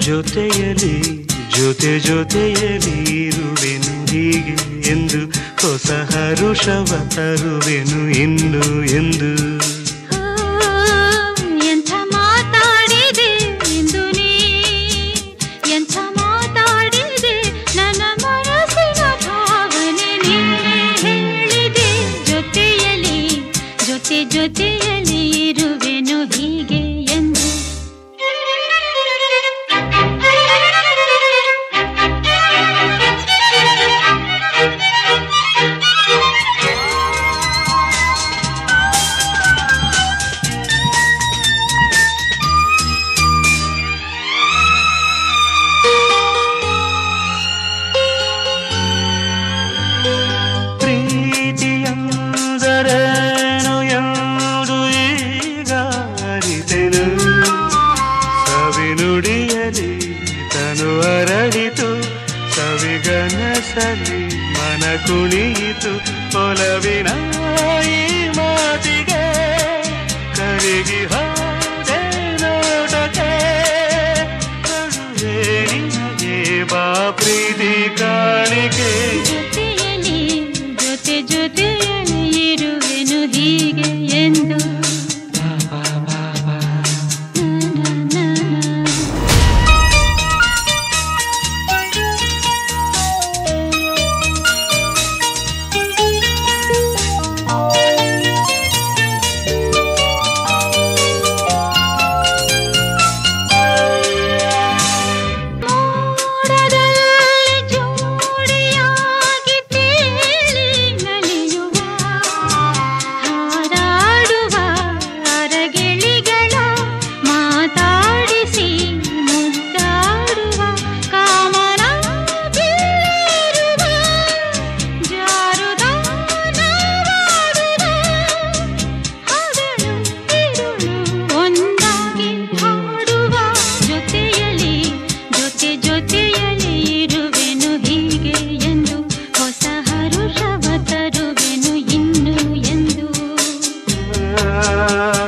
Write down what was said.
ಜೊತೆಯಲಿ ಜೊತೆ ಜೊತೆಯಲಿ ಇರುವೆನು ಹೀಗೆ ಎಂದು ಹೊಸ ಹರುಷವ ತರುವೆನು ಇನ್ನು ಎಂದು ಆ, ಎಂಥ ಮಾತಾಡಿದೆ ಇಂದು ನೀ ಎಂಥ ಮಾತಾಡಿದೆ ನನ್ನ ಮನಸ್ಸಿನ ಭಾವನೆ ನೀನೇ ಹೇಳಿದೆ ಜೊತೆಯಲಿ ಜೊತೆ ಜೊತೆಯಲಿ ಇರುವೆನು ಹೀಗೆ ಎಂದು ಪ್ರೀತಿಯಂದರೇನು ಎಂದು ಈಗ ಅರಿತೆನು ಸವಿನುಡಿಯಲಿ ತನು ಅರಳಿತು ಸವಿಗನಸಲಿ ಮನ ಕುಣಿಯಿತು ಒಲವಿನ ಈ ಮಾತಿಗೆ ಕರಗಿ ಹೋದೆ ನೋಟಕ್ಕೆ ಕರುವೆ ನಿನಗೆ ಬಾ ಪ್ರೀತಿ ಕಾಣಿಕೆ ಜೊತೆಯಲಿ ಜೊತೆ ಜೊತೆಯಲಿ ಇರುವೆನು ಹೀಗೆ ಎಂದು ನಾ, ನಾ, ನಾ, ನಾ. ಮೋಡದಲ್ಲಿ ಜೋಡಿಯಾಗಿ ತೇಲಿ ನಲಿಯುವ ಹಾರಾಡುವ ಅರಗಿಳಿಗಳ ಮಾತಾಡಿಸಿ ಮುದ್ದಾಡುವ ಕಾಮನ ಬೀರುವ ಜಾರುದ ನಾವಾಡುವ ಹಗಲು ಇರುಳು ಒಂದಾಗಿ ಹಾಡುವ ಜೊತೆಯಲಿ ಜೊತೆ ಜೊತೆಯಲಿ ಇರುವೆನು ಹೀಗೆ ಎಂದು ಹೊಸ ಹರುಷವ ತರುವೆನು ಇನ್ನು ಎಂದು ಆ